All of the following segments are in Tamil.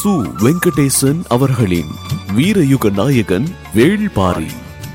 சு வெங்கடேசன் அவர்களின் வீரயுக நாயகன் வேள்பாரி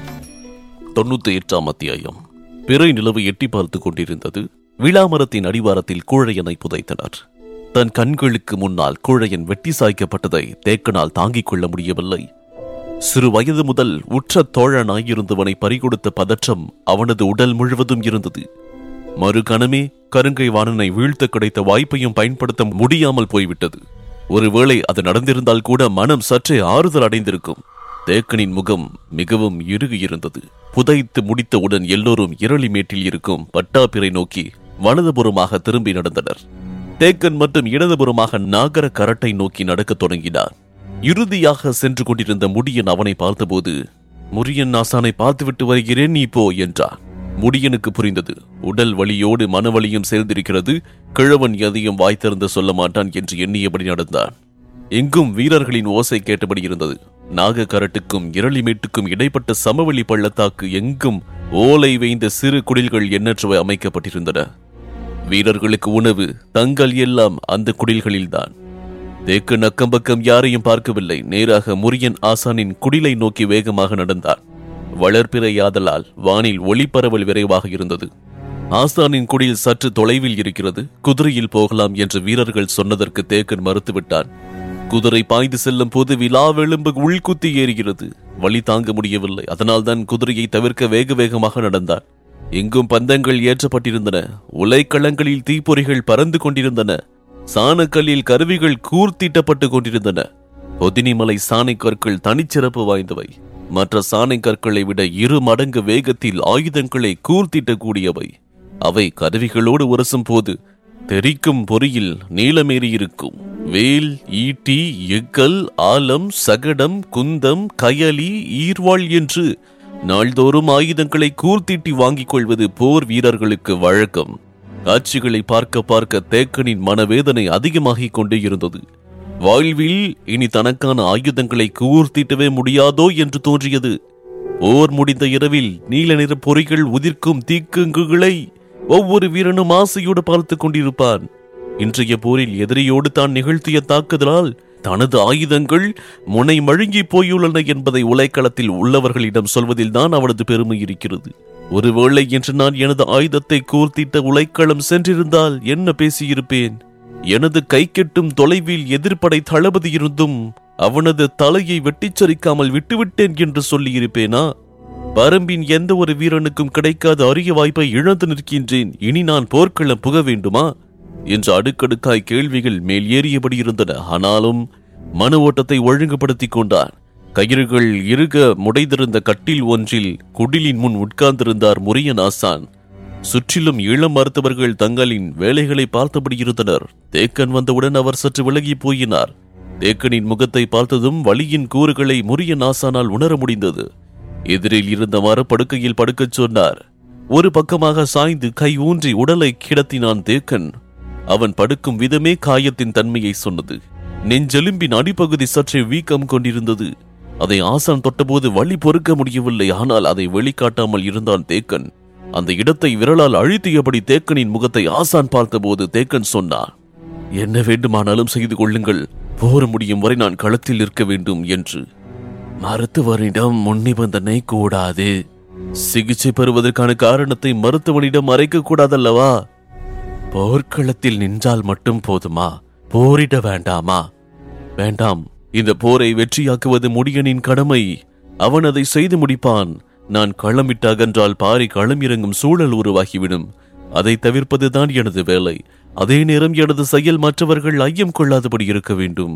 தொண்ணூத்தி எட்டாம் அத்தியாயம் பிறை நிலவு எட்டி பார்த்துக் கொண்டிருந்தது விழாமரத்தின் அடிவாரத்தில் கூழையனை புதைத்தனர் தன் கண்களுக்கு முன்னால் கூழையன் வெட்டி சாய்க்கப்பட்டதை தேக்கனால் தாங்கிக் கொள்ள முடியவில்லை சிறு வயது முதல் உற்ற தோழனாயிருந்தவனை பறிகொடுத்த பதற்றம் அவனது உடல் முழுவதும் இருந்தது மறு கணமே கருங்கை வாணனை வீழ்த்த கிடைத்த வாய்ப்பையும் பயன்படுத்த முடியாமல் போய்விட்டது ஒருவேளை அது நடந்திருந்தால் கூட மனம் சற்றே ஆறுதல் அடைந்திருக்கும் தேக்கனின் முகம் மிகவும் இறுகியிருந்தது புதைத்து முடித்தவுடன் எல்லோரும் இரளிமேட்டில் இருக்கும் பட்டாப்பிரை நோக்கி வலதுபுறமாக திரும்பி நடந்தனர் தேக்கன் மற்றும் இடதுபுறமாக நாகர கரட்டை நோக்கி நடக்கத் தொடங்கினார் இறுதியாக சென்று கொண்டிருந்த முடியன் அவனை பார்த்தபோது முரியன் ஆசானை பார்த்துவிட்டு வருகிறேன் நீ போ என்றான் முடியனுக்கு புரிந்தது உடல் வலியோடு மனவலியும் சேர்ந்திருக்கிறது கிழவன் எதையும் வாய் திறந்து சொல்ல மாட்டான் என்று எண்ணியபடி நடந்தான் எங்கும் வீரர்களின் ஓசை கேட்டபடி இருந்தது நாக கரட்டுக்கும் இரளிமேட்டுக்கும் இடைப்பட்ட சமவெளி பள்ளத்தாக்கு எங்கும் ஓலை வைந்த சிறு குடில்கள் எண்ணற்றவை அமைக்கப்பட்டிருந்தன வீரர்களுக்கு உணவு தங்கள் எல்லாம் அந்த குடில்களில்தான் தேக்கு நக்கம் பக்கம் யாரையும் பார்க்கவில்லை நேராக முரியன் ஆசானின் குடிலை நோக்கி வேகமாக நடந்தார் வளர்ப்பிறையாதலால் வானில் ஒளிப்பரவல் விரைவாக இருந்தது ஆசானின் குடில் சற்று தொலைவில் இருக்கிறது குதிரையில் போகலாம் என்று வீரர்கள் சொன்னதற்கு தேக்கன் மறுத்துவிட்டான் குதிரை பாய்ந்து செல்லும் போது விழாவெலும்பு உள்குத்தி ஏறுகிறது வழி தாங்க முடியவில்லை அதனால்தான் குதிரையை தவிர்க்க வேக வேகமாக நடந்தார் எங்கும் பந்தங்கள் ஏற்றப்பட்டிருந்தன உலைக்களங்களில் தீப்பொறிகள் பறந்து கொண்டிருந்தன சாணக்கல்லில் கருவிகள் கூர்த்தீட்டப்பட்டு கொண்டிருந்தன பொதினிமலை சாணை கற்கள் தனிச்சிறப்பு வாய்ந்தவை மற்ற சாணை கற்களை விட இரு மடங்கு வேகத்தில் ஆயுதங்களை கூர்த்திட்டக்கூடியவை அவை கருவிகளோடு உரசும் போது தெரிக்கும் பொறியில் நீளமேறி இருக்கும் வேல் ஈட்டி எக்கல் ஆலம் சகடம் குந்தம் கயலி ஈர்வாள் என்று நாள்தோறும் ஆயுதங்களை கூர்த்திட்டி வாங்கிக் கொள்வது போர் வீரர்களுக்கு வழக்கம் காட்சிகளை பார்க்க பார்க்க தேக்கனின் மனவேதனை அதிகமாகிக் கொண்டே இருந்தது வாழ்வில் இனி தனக்கான ஆயுதங்களை கூர்த்திட்டவே முடியாதோ என்று தோன்றியது போர் முடிந்த இரவில் நீல நிற பொறிகள் உதிர்க்கும் தீக்குங்குகளை ஒவ்வொரு வீரனும் ஆசையோடு பார்த்துக் கொண்டிருப்பான் இன்றைய போரில் எதிரியோடு தான் நிகழ்த்திய தாக்குதலால் தனது ஆயுதங்கள் முனை மழுங்கி போயுள்ளன என்பதை உலைக்களத்தில் உள்ளவர்களிடம் சொல்வதில்தான் அவனது பெருமை இருக்கிறது ஒருவேளை என்று நான் எனது ஆயுதத்தை கூர்த்திட்ட உலைக்களம் சென்றிருந்தால் என்ன பேசியிருப்பேன் எனது கை கெட்டும் தொலைவில் எதிர்ப்படை தளபதி இருந்தும் அவனது தலையை வெட்டிச்சரிக்காமல் விட்டுவிட்டேன் என்று சொல்லியிருப்பேனா பரம்பின் எந்த ஒரு வீரனுக்கும் கிடைக்காத அரிய வாய்ப்பை இழந்து நிற்கின்றேன் இனி நான் போர்க்களம் புக வேண்டுமா என்று அடுக்கடுக்காய் கேள்விகள் மேல் ஏறியபடி இருந்தன ஆனாலும் மன ஓட்டத்தை ஒழுங்குபடுத்திக் கொண்டார் கயிறுகள் இறுக முடைந்திருந்த கட்டில் ஒன்றில் குடிலின் முன் உட்கார்ந்திருந்தார் முரியன் ஆசான் சுற்றிலும் இளம் மருத்துவர்கள் தங்களின் வேலைகளை பார்த்தபடி இருந்தனர் தேக்கன் வந்தவுடன் அவர் சற்று விலகி போயினார் தேக்கனின் முகத்தை பார்த்ததும் வலியின் கூறுகளை முரியன் ஆசானால் உணர முடிந்தது எதிரில் இருந்த மரப்படுக்கையில் படுக்கச் சொன்னார் ஒரு பக்கமாக சாய்ந்து கை ஊன்றி உடலை கிடத்தினான் தேக்கன் அவன் படுக்கும் விதமே காயத்தின் தன்மையை சொன்னது நெஞ்செலும்பின் அடிப்பகுதி சற்றே வீக்கம் கொண்டிருந்தது அதை ஆசான் தொட்டபோது வலி பொறுக்க முடியவில்லை ஆனால் அதை வெளிக்காட்டாமல் இருந்தான் தேக்கன் அந்த இடத்தை விரலால் அழுத்தியபடி தேக்கனின் முகத்தை ஆசான் பார்த்தபோது தேக்கன் சொன்னார் என்ன வேண்டுமானாலும் செய்து கொள்ளுங்கள் போர் முடியும் வரை நான் களத்தில் நிற்க வேண்டும் என்று மருத்துவரிடம் முன் நிபந்தனை கூடாது சிகிச்சை பெறுவதற்கான காரணத்தை மருத்துவனிடம் மறைக்க கூடாதல்லவா போர்க்களத்தில் நின்றால் மட்டும் போதுமா போரிட வேண்டாமா வேண்டாம் இந்த போரை வெற்றியாக்குவது முடியனின் கடமை அவன் அதை செய்து முடிப்பான் நான் களமிட்டு அகன்றால் பாரி களம் இறங்கும் சூழல் உருவாகிவிடும் அதை தவிர்ப்பதுதான் எனது வேலை அதே நேரம் எனது செயல் மற்றவர்கள் ஐயம் கொள்ளாதபடி இருக்க வேண்டும்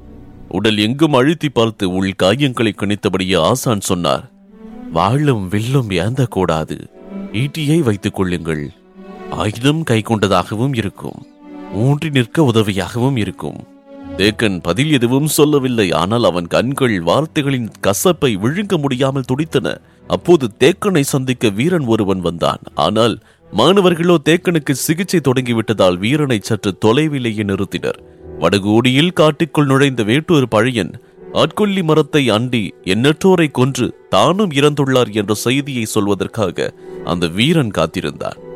உடல் எங்கும் அழுத்தி பார்த்து உள் காயங்களை கணித்தபடியே ஆசான் சொன்னார் வாளும் வில்லும் ஏந்த கூடாது ஈட்டியை வைத்துக் கொள்ளுங்கள் ஆயுதம் கை கொண்டதாகவும் இருக்கும் ஊன்றி நிற்க உதவியாகவும் இருக்கும் தேக்கன் பதில் எதுவும் சொல்லவில்லை ஆனால் அவன் கண்கள் வார்த்தைகளின் கசப்பை விழுங்க முடியாமல் துடித்தன அப்போது தேக்கனை சந்திக்க வீரன் ஒருவன் வந்தான் ஆனால் மாணவர்களோ தேக்கனுக்கு சிகிச்சை தொடங்கிவிட்டதால் வீரனை சற்று தொலைவிலேயே நிறுத்தினர் வடகோடியில் காட்டுக்குள் நுழைந்த வேட்டூர் பழையன் ஆட்கொல்லி மரத்தை அண்டி எண்ணற்றோரை கொன்று தானும் இறந்துள்ளார் என்ற செய்தியை சொல்வதற்காக அந்த வீரன் காத்திருந்தார்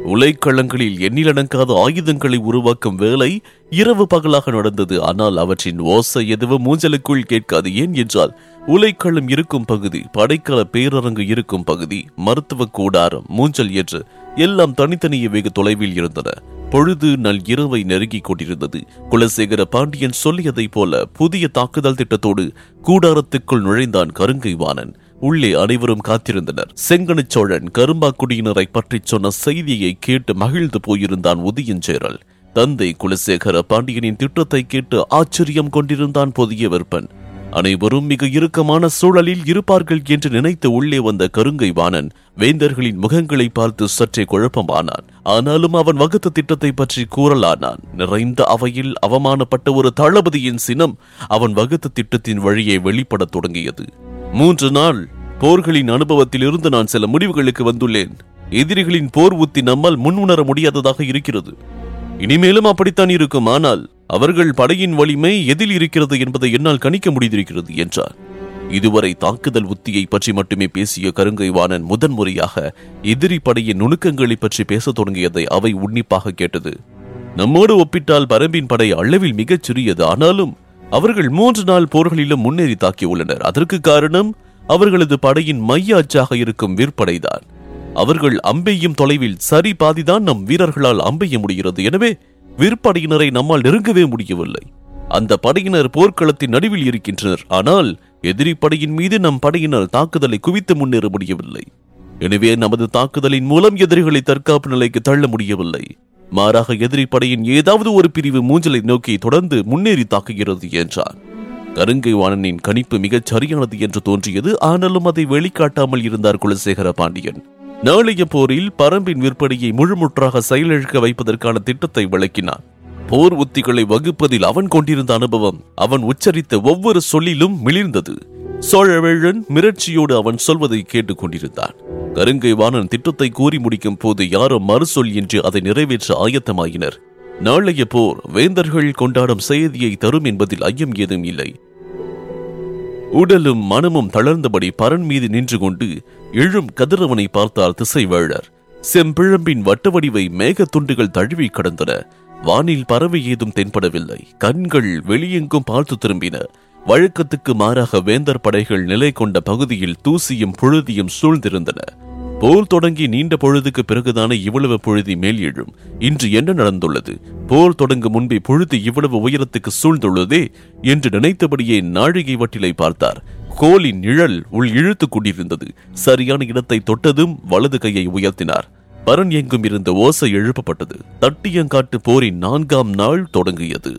உலைக்களங்களில் எண்ணிலடங்காத ஆயுதங்களை உருவாக்கும் வேலை இரவு பகலாக நடந்தது ஆனால் அவற்றின் ஓசை எதுவும் மூஞ்சலுக்குள் கேட்காது ஏன் என்றால் உலைக்களம் இருக்கும் பகுதி படைக்கல பேரரங்கு இருக்கும் பகுதி மருத்துவ கூடாரம் மூஞ்சல் என்று எல்லாம் தனித்தனியே வெகு தொலைவில் இருந்தன பொழுது நல் இரவை நெருங்கிக் கொண்டிருந்தது குலசேகர பாண்டியன் சொல்லியதைப் போல புதிய தாக்குதல் திட்டத்தோடு கூடாரத்துக்குள் நுழைந்தான் கருங்கை வாணன் உள்ளே அனைவரும் காத்திருந்தனர் செங்கனச் சோழன் கரும்பாக்குடியினரை பற்றிச் சொன்ன செய்தியை கேட்டு மகிழ்ந்து போயிருந்தான் உதயஞ்சேரல் தந்தை குலசேகர பாண்டியனின் திட்டத்தை கேட்டு ஆச்சரியம் கொண்டிருந்தான் புதிய வெப்பன் அனைவரும் மிக இறுக்கமான சூழலில் இருப்பார்கள் என்று நினைத்து உள்ளே வந்த கருங்கை வாணன் வேந்தர்களின் முகங்களை பார்த்து சற்றே குழப்பமானான் ஆனாலும் அவன் வகுத்த திட்டத்தை பற்றி கூறலானான் நிறைந்த அவையில் அவமானப்பட்ட ஒரு தளபதியின் சினம் அவன் வகுத்த திட்டத்தின் வழியே வெளிப்படத் தொடங்கியது மூன்று நாள் போர்களின் அனுபவத்தில் இருந்து நான் சில முடிவுகளுக்கு வந்துள்ளேன் எதிரிகளின் போர் உத்தி நம்மால் முன்உணர முடியாததாக இருக்கிறது இனிமேலும் அப்படித்தான் இருக்கும் ஆனால் அவர்கள் படையின் வலிமை எதில் இருக்கிறது என்பதை என்னால் கணிக்க முடிந்திருக்கிறது என்றார் இதுவரை தாக்குதல் உத்தியை பற்றி மட்டுமே பேசிய கருங்கை வாணன் முதன்முறையாக எதிரி படையின் நுணுக்கங்களை பற்றி பேசத் தொடங்கியதை அவை உன்னிப்பாக கேட்டது நம்மோடு ஒப்பிட்டால் பரம்பின் படை அளவில் மிகச் சிறியது ஆனாலும் அவர்கள் மூன்று நாள் போர்களிலும் முன்னேறி தாக்கியுள்ளனர் அதற்கு காரணம் அவர்களது படையின் மைய அச்சாக இருக்கும் விற்படைதான் அவர்கள் அம்பெய்யும் தொலைவில் சரி பாதிதான் நம் வீரர்களால் அம்பெய்ய முடிகிறது எனவே விற்படையினரை நம்மால் நெருங்கவே முடியவில்லை அந்த படையினர் போர்க்களத்தின் நடுவில் இருக்கின்றனர் ஆனால் எதிரி படையின் மீது நம் படையினர் தாக்குதலை குவித்து முன்னேற முடியவில்லை எனவே நமது தாக்குதலின் மூலம் எதிரிகளை தற்காப்பு நிலைக்கு தள்ள முடியவில்லை மாறாக எதிரி படையின் ஏதாவது ஒரு பிரிவு மூஞ்சலை நோக்கி தொடர்ந்து முன்னேறி தாக்குகிறது என்றார் கருங்கை வாணனின் கணிப்பு மிகச் சரியானது என்று தோன்றியது ஆனாலும் அதை வெளிக்காட்டாமல் இருந்தார் குலசேகர பாண்டியன் நாளைய போரில் பரம்பின் விற்பனையை முழுமுற்றாக செயலிழக்க வைப்பதற்கான திட்டத்தை விளக்கினார் போர் உத்திகளை வகுப்பதில் அவன் கொண்டிருந்த அனுபவம் அவன் உச்சரித்த ஒவ்வொரு சொல்லிலும் மிளிர்ந்தது சோழவேழன் மிரட்சியோடு அவன் சொல்வதை கேட்டுக் கொண்டிருந்தான் கருங்கை வாணன் திட்டத்தை கூறி முடிக்கும் போது யாரோ மறுசொல் என்று அதை நிறைவேற்ற ஆயத்தமாயினர் நாளைய போர் வேந்தர்கள் கொண்டாடும் செய்தியை தரும் என்பதில் ஐயம் ஏதும் இல்லை உடலும் மனமும் தளர்ந்தபடி பரன் மீது நின்று கொண்டு எழும் கதிரவனை பார்த்தால் திசைவேழர் செம்பிழம்பின் வட்ட வடிவை மேகத் துண்டுகள் தழுவி கடந்தன வானில் பறவை ஏதும் தென்படவில்லை கண்கள் வெளியெங்கும் பார்த்து திரும்பின வழக்கத்துக்கு மாறாக வேந்தர் படைகள் நிலை கொண்ட பகுதியில் தூசியும் புழுதியும் சூழ்ந்திருந்தன போர் தொடங்கி நீண்ட பொழுதுக்கு பிறகுதானே இவ்வளவு புழுதி மேல் எழும் இன்று என்ன நடந்துள்ளது போர் தொடங்கும் முன்பே புழுதி இவ்வளவு உயரத்துக்கு சூழ்ந்துள்ளதே என்று நினைத்தபடியே நாழிகை வட்டிலை பார்த்தார் கோலின் நிழல் உள் இழுத்துக் கொண்டிருந்தது சரியான இடத்தை தொட்டதும் வலது கையை உயர்த்தினார் பரன் எங்கும் இருந்த ஓசை எழுப்பப்பட்டது தட்டியங்காட்டு போரின் நான்காம் நாள் தொடங்கியது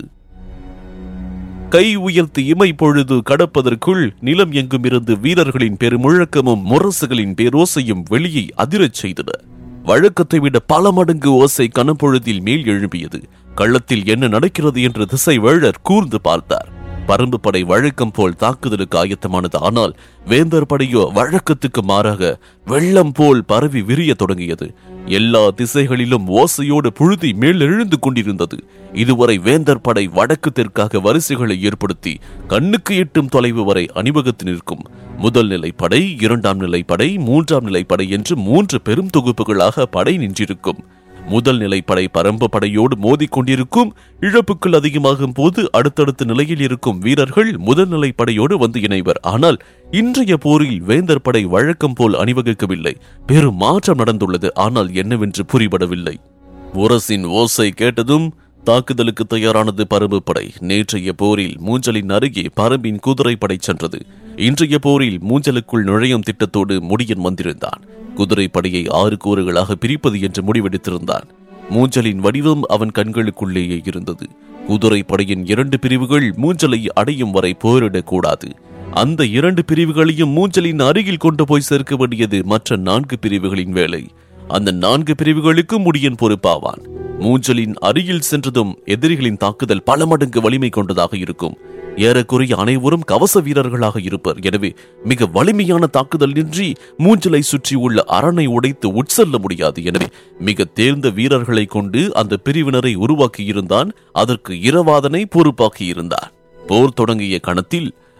கை உயர்த்தி இமை பொழுது கடப்பதற்குள் நிலம் எங்கும் இருந்து வீரர்களின் பெருமுழக்கமும் முரசுகளின் பேரோசையும் வெளியே அதிரச் செய்தன வழக்கத்தை விட பல மடங்கு ஓசை கனப்பொழுதில் மேல் எழும்பியது கள்ளத்தில் என்ன நடக்கிறது என்று திசை வேழர் கூர்ந்து பார்த்தார் பரம்பு படை வழக்கம் போல் தாக்குதலுக்கு ஆயத்தமானது ஆனால் வேந்தர் படையோ வழக்கத்துக்கு மாறாக வெள்ளம் போல் பரவி விரிய தொடங்கியது எல்லா திசைகளிலும் ஓசையோடு புழுதி மேல் எழுந்து கொண்டிருந்தது இதுவரை வேந்தர் படை வடக்கு தெற்காக வரிசைகளை ஏற்படுத்தி கண்ணுக்கு எட்டும் தொலைவு வரை அணிவகுத்து நிற்கும் முதல் நிலை படை இரண்டாம் நிலை படை மூன்றாம் நிலை படை என்று மூன்று பெரும் தொகுப்புகளாக படை நின்றிருக்கும் முதல் நிலை படை பரம்பு படையோடு மோதிக் கொண்டிருக்கும் இழப்புகள் அதிகமாகும் போது அடுத்தடுத்த நிலையில் இருக்கும் வீரர்கள் முதல் நிலை படையோடு வந்து இணைவர் ஆனால் இன்றைய போரில் வேந்தர் படை வழக்கம் போல் அணிவகுக்கவில்லை பெரும் மாற்றம் நடந்துள்ளது ஆனால் என்னவென்று புரிபடவில்லை முரசின் ஓசை கேட்டதும் தாக்குதலுக்கு தயாரானது பரம்பு படை நேற்றைய போரில் மூஞ்சலின் அருகே பரம்பின் குதிரை படை சென்றது இன்றைய போரில் மூஞ்சலுக்குள் நுழையும் திட்டத்தோடு முடியன் வந்திருந்தான் குதிரை படையை ஆறு கூறுகளாக பிரிப்பது என்று முடிவெடுத்திருந்தான் மூஞ்சலின் வடிவம் அவன் கண்களுக்குள்ளேயே இருந்தது குதிரை படையின் இரண்டு பிரிவுகள் மூஞ்சலை அடையும் வரை போரிடக்கூடாது அந்த இரண்டு பிரிவுகளையும் மூஞ்சலின் அருகில் கொண்டு போய் சேர்க்க வேண்டியது மற்ற நான்கு பிரிவுகளின் வேலை அந்த நான்கு பிரிவுகளுக்கு முடியன் பொறுப்பாவான் மூஞ்சலின் அருகில் சென்றதும் எதிரிகளின் தாக்குதல் பல மடங்கு வலிமை கொண்டதாக இருக்கும் ஏறக்குறைய அனைவரும் கவச வீரர்களாக இருப்பர் எனவே மிக வலிமையான தாக்குதல் நின்றி மூஞ்சலை சுற்றி உள்ள அரணை உடைத்து உட்செல்ல முடியாது எனவே மிக தேர்ந்த வீரர்களை கொண்டு அந்த பிரிவினரை உருவாக்கியிருந்தான் அதற்கு இரவாதனை பொறுப்பாக்கியிருந்தான் போர் தொடங்கிய கணத்தில்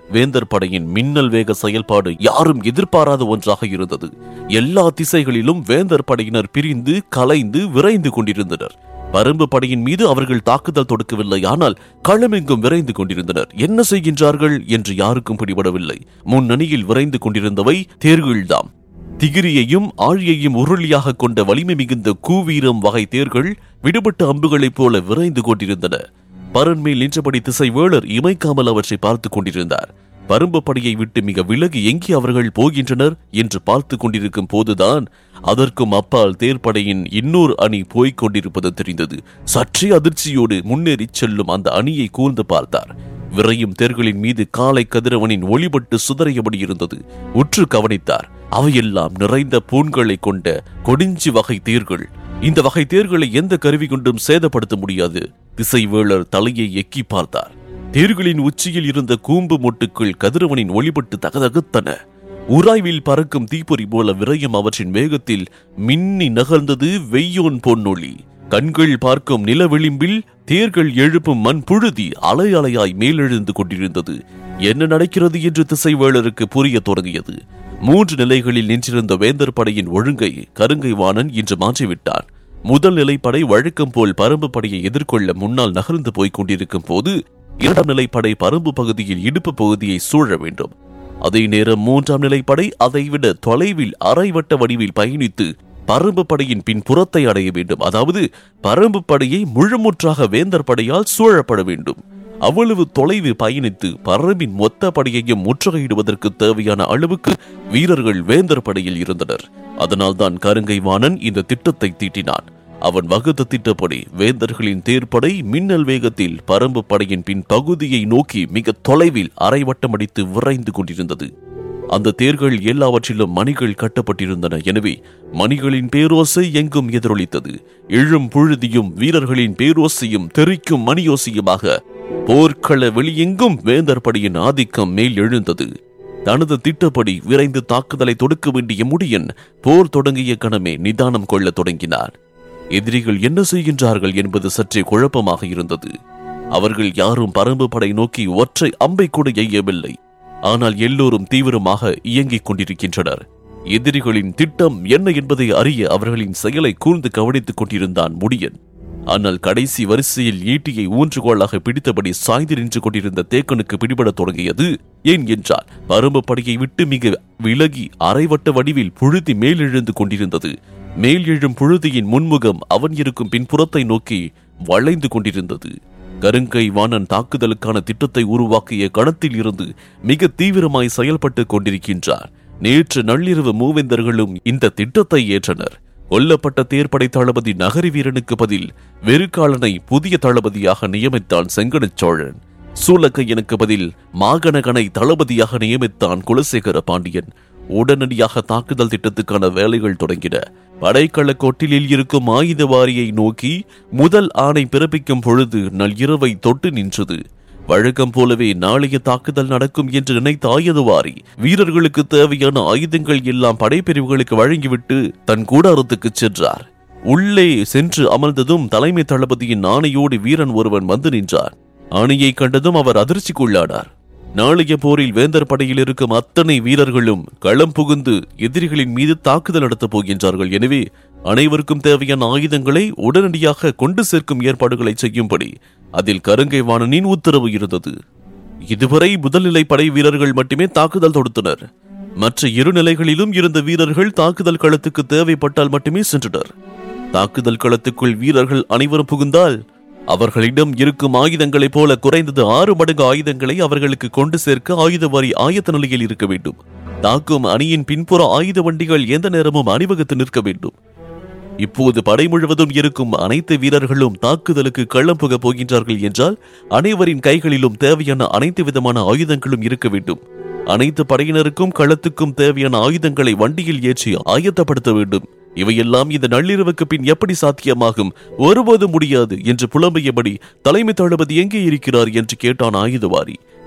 வேந்தர் படையின் மின்னல் வேக செயல்பாடு யாரும் எதிர்பாராத ஒன்றாக இருந்தது எல்லா திசைகளிலும் வேந்தர் படையினர் பிரிந்து கலைந்து விரைந்து கொண்டிருந்தனர் பரும்பு படையின் மீது அவர்கள் தாக்குதல் தொடுக்கவில்லை ஆனால் களமெங்கும் விரைந்து கொண்டிருந்தனர் என்ன செய்கின்றார்கள் என்று யாருக்கும் பிடிபடவில்லை முன்னணியில் விரைந்து கொண்டிருந்தவை தேர்கள்தாம் திகிரியையும் ஆழியையும் உருளியாக கொண்ட வலிமை மிகுந்த கூவீரம் வகை தேர்கள் விடுபட்ட அம்புகளைப் போல விரைந்து கொண்டிருந்தன பரன்மேல் நின்றபடி திசைவேளர் இமைக்காமல் அவற்றை பார்த்துக் கொண்டிருந்தார் பரும்பு படையை விட்டு மிக விலகி எங்கே அவர்கள் போகின்றனர் என்று பார்த்து கொண்டிருக்கும் போதுதான் அதற்கும் அப்பால் தேர்ப்படையின் இன்னொரு அணி போய்க் கொண்டிருப்பது தெரிந்தது சற்றே அதிர்ச்சியோடு முன்னேறிச் செல்லும் அந்த அணியை கூர்ந்து பார்த்தார் விரையும் தேர்களின் மீது காலை கதிரவனின் ஒளிபட்டு சுதறியபடி இருந்தது உற்று கவனித்தார் அவையெல்லாம் நிறைந்த பூண்களை கொண்ட கொடிஞ்சி வகை தேர்கள் இந்த வகை தேர்களை எந்த கருவி கொண்டும் சேதப்படுத்த முடியாது திசைவேளர் தலையை எக்கி பார்த்தார் தேர்களின் உச்சியில் இருந்த கூம்பு மொட்டுக்கள் கதிரவனின் ஒளிபட்டு தகதகத்தன உராய்வில் பறக்கும் தீப்பொறி போல விரையும் அவற்றின் வேகத்தில் மின்னி நகர்ந்தது வெய்யோன் பொன்னொளி கண்கள் பார்க்கும் நில விளிம்பில் தேர்கள் எழுப்பும் மண் புழுதி அலை அலையாய் மேலெழுந்து கொண்டிருந்தது என்ன நடக்கிறது என்று திசைவேளருக்கு புரிய தொடங்கியது மூன்று நிலைகளில் நின்றிருந்த வேந்தர் படையின் ஒழுங்கை கருங்கை வாணன் இன்று மாற்றிவிட்டான் முதல் நிலைப்படை வழக்கம் போல் பரம்பு படையை எதிர்கொள்ள முன்னால் நகர்ந்து போய்க் கொண்டிருக்கும் போது இரண்டாம் நிலைப்படை பரம்பு பகுதியில் இடுப்பு பகுதியை சூழ வேண்டும் அதே நேரம் மூன்றாம் நிலைப்படை அதைவிட தொலைவில் அரைவட்ட வடிவில் பயணித்து பரம்பு படையின் பின் புறத்தை அடைய வேண்டும் அதாவது பரம்பு படையை முழுமுற்றாக வேந்தர் படையால் சூழப்பட வேண்டும் அவ்வளவு தொலைவு பயணித்து பரம்பின் மொத்த படையையும் முற்றுகையிடுவதற்கு தேவையான அளவுக்கு வீரர்கள் வேந்தர் படையில் இருந்தனர் அதனால்தான் கருங்கை வாணன் இந்த திட்டத்தை தீட்டினான் அவன் வகுத்த திட்டப்படி வேந்தர்களின் தேர்ப்படை மின்னல் வேகத்தில் பரம்பு படையின் பின் பகுதியை நோக்கி மிக தொலைவில் அரைவட்டமடித்து விரைந்து கொண்டிருந்தது அந்த தேர்கள் எல்லாவற்றிலும் மணிகள் கட்டப்பட்டிருந்தன எனவே மணிகளின் பேரோசை எங்கும் எதிரொலித்தது எழும் புழுதியும் வீரர்களின் பேரோசையும் தெறிக்கும் மணியோசையுமாக போர்க்கள வெளியெங்கும் வேந்தர் படையின் ஆதிக்கம் மேல் எழுந்தது தனது திட்டப்படி விரைந்து தாக்குதலை தொடுக்க வேண்டிய முடியன் போர் தொடங்கிய கணமே நிதானம் கொள்ளத் தொடங்கினார் எதிரிகள் என்ன செய்கின்றார்கள் என்பது சற்றே குழப்பமாக இருந்தது அவர்கள் யாரும் பரம்பு படை நோக்கி ஒற்றை அம்பை கூட எய்யவில்லை ஆனால் எல்லோரும் தீவிரமாக இயங்கிக் கொண்டிருக்கின்றனர் எதிரிகளின் திட்டம் என்ன என்பதை அறிய அவர்களின் செயலை கூர்ந்து கவனித்துக் கொண்டிருந்தான் முடியன் ஆனால் கடைசி வரிசையில் ஈட்டியை ஊன்றுகோலாக பிடித்தபடி சாய்ந்து நின்று கொண்டிருந்த தேக்கனுக்கு பிடிபடத் தொடங்கியது ஏன் என்றால் பரும்பு படையை விட்டு மிக விலகி அரைவட்ட வடிவில் புழுதி மேலெழுந்து கொண்டிருந்தது மேல் எழும் புழுதியின் முன்முகம் அவன் இருக்கும் பின்புறத்தை நோக்கி வளைந்து கொண்டிருந்தது கருங்கை வாணன் தாக்குதலுக்கான திட்டத்தை உருவாக்கிய கணத்தில் இருந்து மிக தீவிரமாய் செயல்பட்டுக் கொண்டிருக்கின்றார் நேற்று நள்ளிரவு மூவேந்தர்களும் இந்த திட்டத்தை ஏற்றனர் கொல்லப்பட்ட தேர்ப்படை தளபதி நகரி வீரனுக்கு பதில் வெறுக்காலனை புதிய தளபதியாக நியமித்தான் செங்கனச் சோழன் சூலக்கையனுக்கு பதில் மாகணகனை தளபதியாக நியமித்தான் குலசேகர பாண்டியன் உடனடியாக தாக்குதல் திட்டத்துக்கான வேலைகள் தொடங்கின படைக்கள்ள கொட்டிலில் இருக்கும் ஆயுத வாரியை நோக்கி முதல் ஆணை பிறப்பிக்கும் பொழுது நள்ளிரவை தொட்டு நின்றது வழக்கம் போலவே நாளைய தாக்குதல் நடக்கும் என்று நினைத்த ஆயுதவாரி வீரர்களுக்கு தேவையான ஆயுதங்கள் எல்லாம் படைப்பிரிவுகளுக்கு வழங்கிவிட்டு தன் கூடாரத்துக்கு சென்றார் உள்ளே சென்று அமர்ந்ததும் தலைமை தளபதியின் ஆணையோடு வீரன் ஒருவன் வந்து நின்றார் ஆணையை கண்டதும் அவர் அதிர்ச்சிக்குள்ளானார் நாளைய போரில் வேந்தர் படையில் இருக்கும் அத்தனை வீரர்களும் களம் புகுந்து எதிரிகளின் மீது தாக்குதல் நடத்தப் போகின்றார்கள் எனவே அனைவருக்கும் தேவையான ஆயுதங்களை உடனடியாக கொண்டு சேர்க்கும் ஏற்பாடுகளை செய்யும்படி அதில் கருங்கை வாணனின் உத்தரவு இருந்தது இதுவரை முதல்நிலை படை வீரர்கள் மட்டுமே தாக்குதல் தொடுத்தனர் மற்ற இரு நிலைகளிலும் இருந்த வீரர்கள் தாக்குதல் களத்துக்கு தேவைப்பட்டால் மட்டுமே சென்றனர் தாக்குதல் களத்துக்குள் வீரர்கள் அனைவரும் புகுந்தால் அவர்களிடம் இருக்கும் ஆயுதங்களைப் போல குறைந்தது ஆறு மடங்கு ஆயுதங்களை அவர்களுக்கு கொண்டு சேர்க்க ஆயுத வரி ஆயத்த நிலையில் இருக்க வேண்டும் தாக்கும் அணியின் பின்புற ஆயுத வண்டிகள் எந்த நேரமும் அணிவகுத்து நிற்க வேண்டும் இப்போது படை முழுவதும் இருக்கும் அனைத்து வீரர்களும் தாக்குதலுக்கு களம் புக போகின்றார்கள் என்றால் அனைவரின் கைகளிலும் தேவையான அனைத்து விதமான ஆயுதங்களும் இருக்க வேண்டும் அனைத்து படையினருக்கும் களத்துக்கும் தேவையான ஆயுதங்களை வண்டியில் ஏற்றி ஆயத்தப்படுத்த வேண்டும் இவையெல்லாம் இந்த நள்ளிரவுக்கு பின் எப்படி சாத்தியமாகும் ஒருபோது முடியாது என்று புலம்பியபடி தலைமை தளபதி எங்கே இருக்கிறார் என்று கேட்டான் ஆயுதவாரி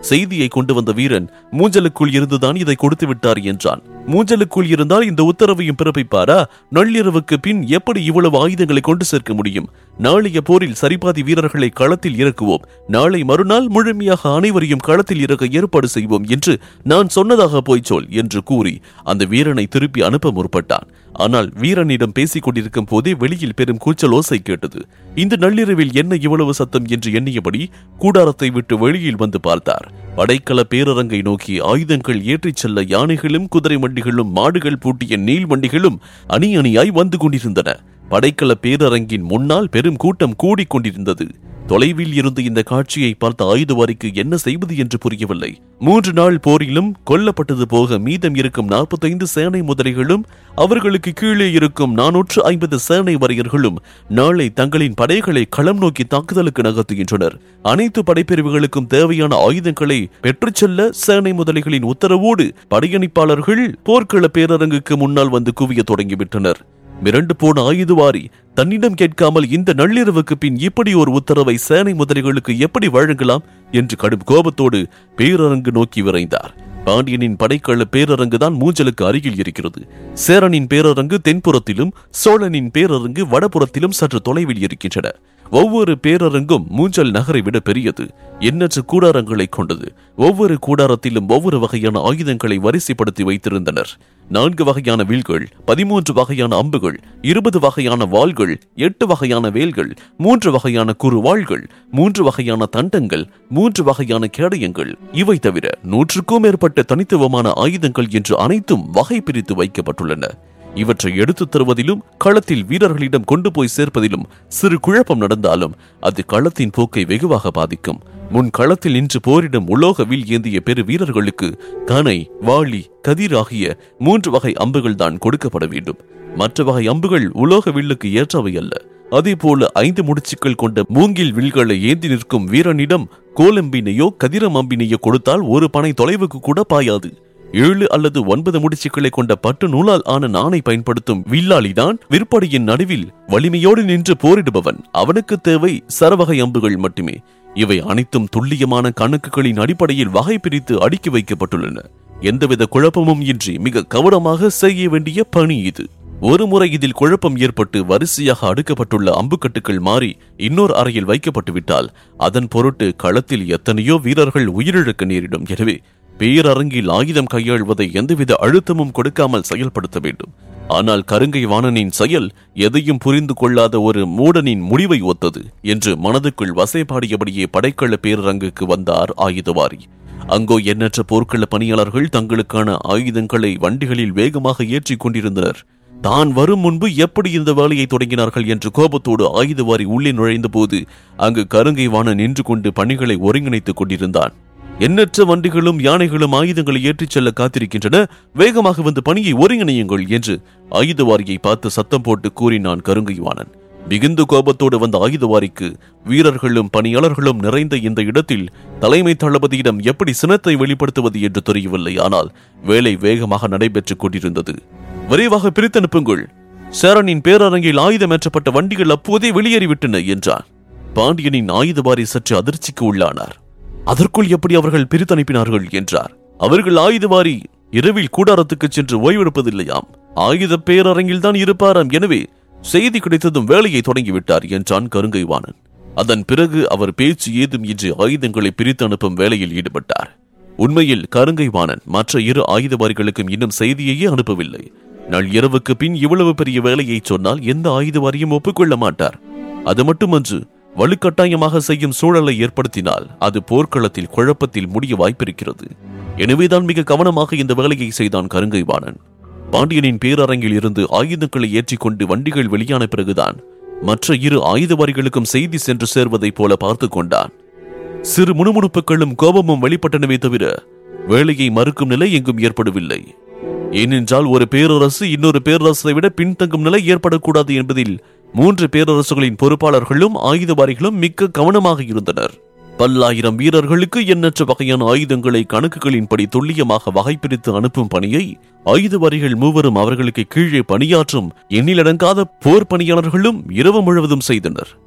செய்தியை கொண்டு வந்த வீரன் மூஞ்சலுக்குள் இருந்துதான் இதை கொடுத்து விட்டார் என்றான் மூஞ்சலுக்குள் இருந்தால் இந்த உத்தரவையும் பிறப்பிப்பாரா நள்ளிரவுக்கு பின் எப்படி இவ்வளவு ஆயுதங்களை கொண்டு சேர்க்க முடியும் நாளைய போரில் சரிபாதி வீரர்களை களத்தில் இறக்குவோம் நாளை மறுநாள் முழுமையாக அனைவரையும் களத்தில் இறக்க ஏற்பாடு செய்வோம் என்று நான் சொன்னதாக போய் சொல் என்று கூறி அந்த வீரனை திருப்பி அனுப்ப முற்பட்டான் ஆனால் வீரனிடம் பேசிக் கொண்டிருக்கும் போதே வெளியில் பெரும் கூச்சல் ஓசை கேட்டது இந்த நள்ளிரவில் என்ன இவ்வளவு சத்தம் என்று எண்ணியபடி கூடாரத்தை விட்டு வெளியில் வந்து பார்த்தார் படைக்கல பேரரங்கை நோக்கி ஆயுதங்கள் ஏற்றிச் செல்ல யானைகளும் குதிரை வண்டிகளும் மாடுகள் பூட்டிய நீள் வண்டிகளும் அணி அணியாய் வந்து கொண்டிருந்தன படைக்கல பேரரங்கின் முன்னால் பெரும் கூட்டம் கூடிக்கொண்டிருந்தது தொலைவில் இருந்து இந்த காட்சியை பார்த்த ஆயுதவாரிக்கு என்ன செய்வது என்று புரியவில்லை மூன்று நாள் போரிலும் கொல்லப்பட்டது போக மீதம் இருக்கும் நாற்பத்தைந்து சேனை முதலைகளும் அவர்களுக்கு கீழே இருக்கும் நானூற்று ஐம்பது சேனை வரையர்களும் நாளை தங்களின் படைகளை களம் நோக்கி தாக்குதலுக்கு நகர்த்துகின்றனர் அனைத்து படைப்பிரிவுகளுக்கும் தேவையான ஆயுதங்களை பெற்றுச் செல்ல சேனை முதலைகளின் உத்தரவோடு படையணிப்பாளர்கள் போர்க்கள பேரரங்குக்கு முன்னால் வந்து குவிய தொடங்கிவிட்டனர் மிரண்டு போன ஆயுதவாரி தன்னிடம் கேட்காமல் இந்த நள்ளிரவுக்கு பின் இப்படி ஒரு உத்தரவை சேனை முதலிகளுக்கு எப்படி வழங்கலாம் என்று கடும் கோபத்தோடு பேரரங்கு நோக்கி விரைந்தார் பாண்டியனின் படைக்கள்ள பேரரங்கு தான் மூஞ்சலுக்கு அருகில் இருக்கிறது சேரனின் பேரரங்கு தென்புறத்திலும் சோழனின் பேரரங்கு வடபுறத்திலும் சற்று தொலைவில் இருக்கின்றன ஒவ்வொரு பேரரங்கும் மூஞ்சல் நகரை விட பெரியது எண்ணற்ற கூடாரங்களை கொண்டது ஒவ்வொரு கூடாரத்திலும் ஒவ்வொரு வகையான ஆயுதங்களை வரிசைப்படுத்தி வைத்திருந்தனர் நான்கு வகையான வில்கள் பதிமூன்று வகையான அம்புகள் இருபது வகையான வாள்கள் எட்டு வகையான வேல்கள் மூன்று வகையான குறுவாள்கள் மூன்று வகையான தண்டங்கள் மூன்று வகையான கேடயங்கள் இவை தவிர நூற்றுக்கும் மேற்பட்ட தனித்துவமான ஆயுதங்கள் என்று அனைத்தும் வகை பிரித்து வைக்கப்பட்டுள்ளன இவற்றை எடுத்துத் தருவதிலும் களத்தில் வீரர்களிடம் கொண்டு போய் சேர்ப்பதிலும் சிறு குழப்பம் நடந்தாலும் அது களத்தின் போக்கை வெகுவாக பாதிக்கும் முன் களத்தில் நின்று போரிடும் உலோக வில் ஏந்திய பெரு வீரர்களுக்கு கனை வாளி கதிர் ஆகிய மூன்று வகை அம்புகள் தான் கொடுக்கப்பட வேண்டும் மற்ற வகை அம்புகள் உலோக வில்லுக்கு ஏற்றவை அல்ல அதேபோல ஐந்து முடிச்சுக்கள் கொண்ட மூங்கில் வில்களை ஏந்தி நிற்கும் வீரனிடம் கோலம்பினையோ கதிரம் அம்பினையோ கொடுத்தால் ஒரு பனை தொலைவுக்கு கூட பாயாது ஏழு அல்லது ஒன்பது முடிச்சுக்களை கொண்ட பட்டு நூலால் ஆன நாணை பயன்படுத்தும் வில்லாளிதான் விற்படியின் நடுவில் வலிமையோடு நின்று போரிடுபவன் அவனுக்கு தேவை சரவகை அம்புகள் மட்டுமே இவை அனைத்தும் துல்லியமான கணக்குகளின் அடிப்படையில் வகை பிரித்து அடுக்கி வைக்கப்பட்டுள்ளன எந்தவித குழப்பமும் இன்றி மிக கவனமாக செய்ய வேண்டிய பணி இது ஒரு முறை இதில் குழப்பம் ஏற்பட்டு வரிசையாக அடுக்கப்பட்டுள்ள அம்புக்கட்டுகள் மாறி இன்னொரு அறையில் வைக்கப்பட்டு விட்டால் அதன் பொருட்டு களத்தில் எத்தனையோ வீரர்கள் உயிரிழக்க நேரிடும் எனவே பேரரங்கில் ஆயுதம் கையாள்வதை எந்தவித அழுத்தமும் கொடுக்காமல் செயல்படுத்த வேண்டும் ஆனால் கருங்கை வாணனின் செயல் எதையும் புரிந்து கொள்ளாத ஒரு மூடனின் முடிவை ஒத்தது என்று மனதுக்குள் வசைபாடியபடியே படைக்கள்ள பேரரங்குக்கு வந்தார் ஆயுதவாரி அங்கோ எண்ணற்ற போர்க்கள பணியாளர்கள் தங்களுக்கான ஆயுதங்களை வண்டிகளில் வேகமாக ஏற்றிக் கொண்டிருந்தனர் தான் வரும் முன்பு எப்படி இந்த வேலையை தொடங்கினார்கள் என்று கோபத்தோடு ஆயுதவாரி உள்ளே நுழைந்த போது அங்கு கருங்கை வாணன் நின்று கொண்டு பணிகளை ஒருங்கிணைத்துக் கொண்டிருந்தான் எண்ணற்ற வண்டிகளும் யானைகளும் ஆயுதங்களை ஏற்றிச் செல்ல காத்திருக்கின்றன வேகமாக வந்து பணியை ஒருங்கிணையுங்கள் என்று ஆயுதவாரியை பார்த்து சத்தம் போட்டு கூறினான் கருங்கைவாணன் மிகுந்த கோபத்தோடு வந்த ஆயுதவாரிக்கு வீரர்களும் பணியாளர்களும் நிறைந்த இந்த இடத்தில் தலைமை தளபதியிடம் எப்படி சினத்தை வெளிப்படுத்துவது என்று தெரியவில்லை ஆனால் வேலை வேகமாக நடைபெற்றுக் கொண்டிருந்தது விரைவாக பிரித்தனுப்புங்கள் சேரனின் பேரரங்கில் ஆயுதமேற்றப்பட்ட வண்டிகள் அப்போதே வெளியேறிவிட்டன என்றான் பாண்டியனின் ஆயுதவாரி சற்று அதிர்ச்சிக்கு உள்ளானார் அதற்குள் எப்படி அவர்கள் பிரித்தனுப்பினார்கள் என்றார் அவர்கள் ஆயுதவாரி இரவில் கூடாரத்துக்கு சென்று ஓய்வெடுப்பதில்லையாம் ஆயுத பேரரங்கில் தான் இருப்பாராம் எனவே செய்தி கிடைத்ததும் வேலையை தொடங்கிவிட்டார் என்றான் கருங்கைவாணன் அதன் பிறகு அவர் பேச்சு ஏதும் இன்றி ஆயுதங்களை பிரித்து அனுப்பும் வேலையில் ஈடுபட்டார் உண்மையில் கருங்கைவாணன் மற்ற இரு ஆயுதவாரிகளுக்கும் இன்னும் செய்தியையே அனுப்பவில்லை நாள் இரவுக்கு பின் இவ்வளவு பெரிய வேலையை சொன்னால் எந்த ஆயுதவாரியும் ஒப்புக்கொள்ள மாட்டார் அது மட்டுமன்று வலுக்கட்டாயமாக செய்யும் சூழலை ஏற்படுத்தினால் அது போர்க்களத்தில் குழப்பத்தில் முடிய வாய்ப்பிருக்கிறது எனவேதான் மிக கவனமாக இந்த வேலையை செய்தான் கருங்கைவாணன் பாண்டியனின் பேரரங்கில் இருந்து ஆயுதங்களை ஏற்றிக்கொண்டு வண்டிகள் வெளியான பிறகுதான் மற்ற இரு ஆயுதவாரிகளுக்கும் செய்தி சென்று சேர்வதைப் போல பார்த்து கொண்டான் சிறு முணுமுணுப்புகளும் கோபமும் வெளிப்பட்டனவே தவிர வேலையை மறுக்கும் நிலை எங்கும் ஏற்படவில்லை ஏனென்றால் ஒரு பேரரசு இன்னொரு பேரரசை விட பின்தங்கும் நிலை ஏற்படக்கூடாது என்பதில் மூன்று பேரரசுகளின் பொறுப்பாளர்களும் ஆயுதவாரிகளும் மிக்க கவனமாக இருந்தனர் பல்லாயிரம் வீரர்களுக்கு எண்ணற்ற வகையான ஆயுதங்களை கணக்குகளின்படி துல்லியமாக வகைப்பிரித்து அனுப்பும் பணியை ஆயுதவாரிகள் மூவரும் அவர்களுக்கு கீழே பணியாற்றும் எண்ணிலடங்காத போர் பணியாளர்களும் இரவு முழுவதும் செய்தனர்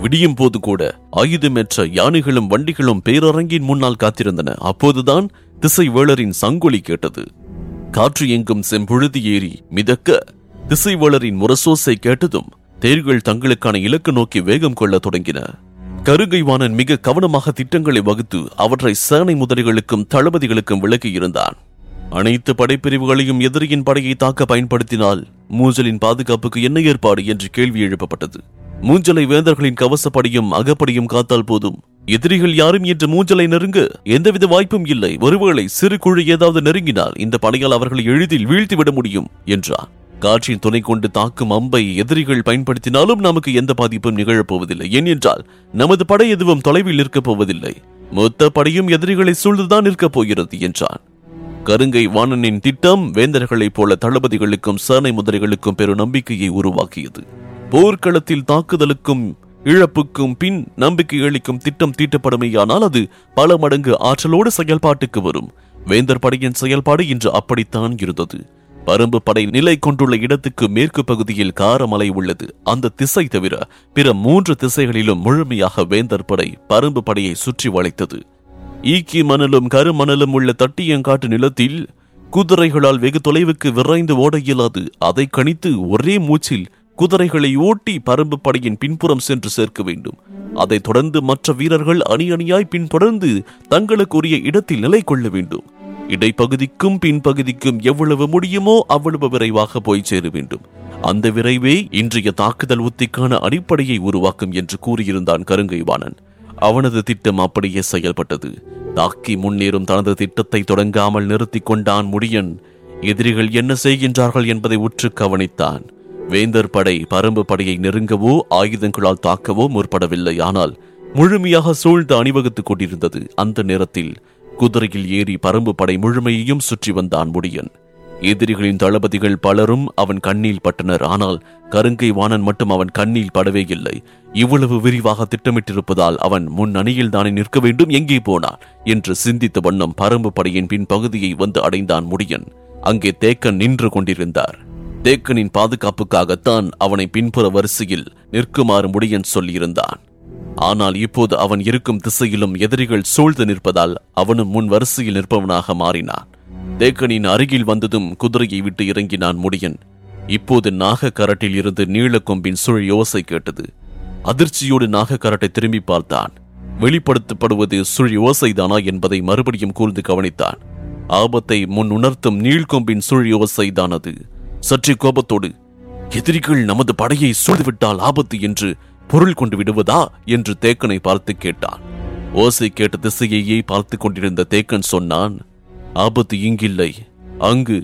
விடியும் போது கூட ஆயுதமற்ற யானைகளும் வண்டிகளும் பேரரங்கின் முன்னால் காத்திருந்தன அப்போதுதான் திசை வேளரின் சங்கொலி கேட்டது காற்று எங்கும் செம்புழுதி ஏறி மிதக்க திசைவேளரின் முரசோசை கேட்டதும் தேர்கள் தங்களுக்கான இலக்கு நோக்கி வேகம் கொள்ளத் தொடங்கின கருங்கைவாணன் மிக கவனமாக திட்டங்களை வகுத்து அவற்றை சேனை முதலிகளுக்கும் தளபதிகளுக்கும் விளக்கியிருந்தான் அனைத்து படைப்பிரிவுகளையும் எதிரியின் படையை தாக்க பயன்படுத்தினால் மூஞ்சலின் பாதுகாப்புக்கு என்ன ஏற்பாடு என்று கேள்வி எழுப்பப்பட்டது மூஞ்சலை வேந்தர்களின் கவசப்படியும் அகப்படியும் காத்தால் போதும் எதிரிகள் யாரும் என்று மூஞ்சலை நெருங்க எந்தவித வாய்ப்பும் இல்லை ஒருவேளை சிறு குழு ஏதாவது நெருங்கினால் இந்த படையால் அவர்களை எளிதில் வீழ்த்திவிட முடியும் என்றார் காற்றின் துணை கொண்டு தாக்கும் அம்பை எதிரிகள் பயன்படுத்தினாலும் நமக்கு எந்த பாதிப்பும் நிகழப்போவதில்லை ஏனென்றால் நமது படை எதுவும் தொலைவில் நிற்கப் போவதில்லை மொத்த படையும் எதிரிகளை சூழ்ந்துதான் நிற்கப் போகிறது என்றான் கருங்கை வாணனின் திட்டம் வேந்தர்களைப் போல தளபதிகளுக்கும் சேனை முதலிகளுக்கும் பெரும் நம்பிக்கையை உருவாக்கியது போர்க்களத்தில் தாக்குதலுக்கும் இழப்புக்கும் பின் நம்பிக்கை அளிக்கும் திட்டம் தீட்டப்படுமையானால் அது பல மடங்கு ஆற்றலோடு செயல்பாட்டுக்கு வரும் வேந்தர் படையின் செயல்பாடு இன்று அப்படித்தான் இருந்தது பரும்பு படை நிலை கொண்டுள்ள இடத்துக்கு மேற்கு பகுதியில் காரமலை உள்ளது அந்த திசை தவிர பிற மூன்று திசைகளிலும் முழுமையாக வேந்தர் படை பரும்பு படையை சுற்றி வளைத்தது ஈக்கி மணலும் கருமணலும் உள்ள தட்டியங்காட்டு நிலத்தில் குதிரைகளால் வெகு தொலைவுக்கு விரைந்து ஓட இயலாது அதை கணித்து ஒரே மூச்சில் குதிரைகளை ஓட்டி பரம்பு படையின் பின்புறம் சென்று சேர்க்க வேண்டும் அதைத் தொடர்ந்து மற்ற வீரர்கள் அணி அணியாய் பின்தொடர்ந்து தங்களுக்குரிய இடத்தில் நிலை கொள்ள வேண்டும் இடைப்பகுதிக்கும் பின்பகுதிக்கும் எவ்வளவு முடியுமோ அவ்வளவு விரைவாக போய் சேர வேண்டும் அந்த விரைவே இன்றைய தாக்குதல் உத்திக்கான அடிப்படையை உருவாக்கும் என்று கூறியிருந்தான் கருங்கைவாணன் அவனது திட்டம் அப்படியே செயல்பட்டது தாக்கி முன்னேறும் தனது திட்டத்தை தொடங்காமல் நிறுத்திக் கொண்டான் முடியன் எதிரிகள் என்ன செய்கின்றார்கள் என்பதை உற்று கவனித்தான் வேந்தர் படை பரம்பு படையை நெருங்கவோ ஆயுதங்களால் தாக்கவோ முற்படவில்லை ஆனால் முழுமையாக சூழ்ந்து அணிவகுத்துக் கொண்டிருந்தது அந்த நேரத்தில் குதிரையில் ஏறி பரம்பு படை முழுமையையும் சுற்றி வந்தான் முடியன் எதிரிகளின் தளபதிகள் பலரும் அவன் கண்ணில் பட்டனர் ஆனால் கருங்கை வாணன் மட்டும் அவன் கண்ணில் படவே இல்லை இவ்வளவு விரிவாக திட்டமிட்டிருப்பதால் அவன் முன் அணியில் தானே நிற்க வேண்டும் எங்கே போனான் என்று சிந்தித்த வண்ணம் பரம்பு படையின் பின் பகுதியை வந்து அடைந்தான் முடியன் அங்கே தேக்கன் நின்று கொண்டிருந்தார் தேக்கனின் பாதுகாப்புக்காகத்தான் அவனை பின்புற வரிசையில் நிற்குமாறு முடியன் சொல்லியிருந்தான் ஆனால் இப்போது அவன் இருக்கும் திசையிலும் எதிரிகள் சூழ்ந்து நிற்பதால் அவனும் முன் வரிசையில் நிற்பவனாக மாறினான் தேக்கனின் அருகில் வந்ததும் குதிரையை விட்டு இறங்கினான் முடியன் இப்போது நாகக்கரட்டில் இருந்து நீளக்கொம்பின் சுழி யோசை கேட்டது அதிர்ச்சியோடு நாகக்கரட்டை திரும்பி பார்த்தான் வெளிப்படுத்தப்படுவது சுழி ஓசைதானா என்பதை மறுபடியும் கூர்ந்து கவனித்தான் ஆபத்தை முன் உணர்த்தும் நீள்கொம்பின் சுழி ஓசைதான் அது சற்று கோபத்தோடு எதிரிகள் நமது படையை சூழ்ந்துவிட்டால் ஆபத்து என்று பொருள் கொண்டு விடுவதா என்று தேக்கனை பார்த்து கேட்டான் ஓசை கேட்ட திசையையே பார்த்து கொண்டிருந்த தேக்கன் சொன்னான் ஆபத்து இங்கில்லை அங்கு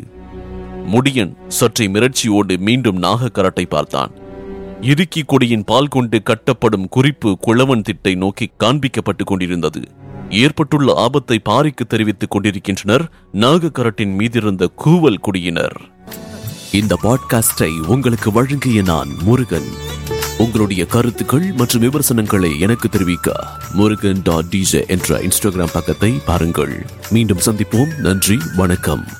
முடியன் சற்றே மிரட்சியோடு மீண்டும் நாகக்கரட்டை பார்த்தான் இறுக்கி கொடியின் பால் கொண்டு கட்டப்படும் குறிப்பு குளவன் திட்டை நோக்கி காண்பிக்கப்பட்டுக் கொண்டிருந்தது ஏற்பட்டுள்ள ஆபத்தை பாரிக்கு தெரிவித்துக் கொண்டிருக்கின்றனர் நாகக்கரட்டின் மீதிருந்த கூவல் குடியினர் இந்த பாட்காஸ்டை உங்களுக்கு வழங்கிய நான் முருகன் உங்களுடைய கருத்துக்கள் மற்றும் விமர்சனங்களை எனக்கு தெரிவிக்க முருகன் டாட் டிஜே என்ற இன்ஸ்டாகிராம் பக்கத்தை பாருங்கள் மீண்டும் சந்திப்போம் நன்றி வணக்கம்